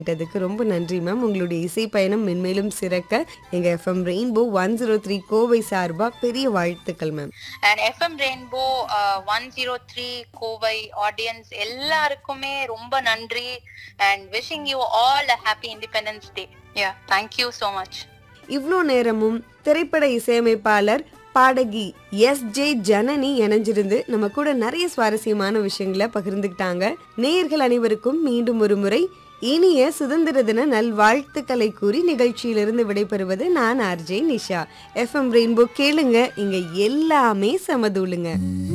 கேட்டதுக்கு ரொம்ப நன்றி மேம் உங்களுடைய இசை பயணம் மென்மேலும் சிறக்க எங்க FM rainbow one zero three Kovai சார்பா பெரிய வாழ்த்துக்கள் ma'am and FM rainbow one zero three Kovai audience எல்லாருக்குமே ரொம்ப நன்றி and wishing you all a happy independence day yeah thank you so much இவ்வளோ நேரமும் திரைப்பட இசையமைப்பாளர் பாடகி எஸ் ஜே ஜனனி இணைஞ்சிருந்து நம்ம கூட நிறைய சுவாரஸ்யமான விஷயங்களை பகிர்ந்துக்கிட்டாங்க நேயர்கள் அனைவருக்கும் மீண்டும் ஒரு முறை இனிய சுதந்திர தின நல்வாழ்த்துக்களை கூறி நிகழ்ச்சியிலிருந்து விடைபெறுவது நான் ஆர்ஜே நிஷா எஃப்எம் ரெயின்போ கேளுங்க இங்க எல்லாமே சமதூளுங்க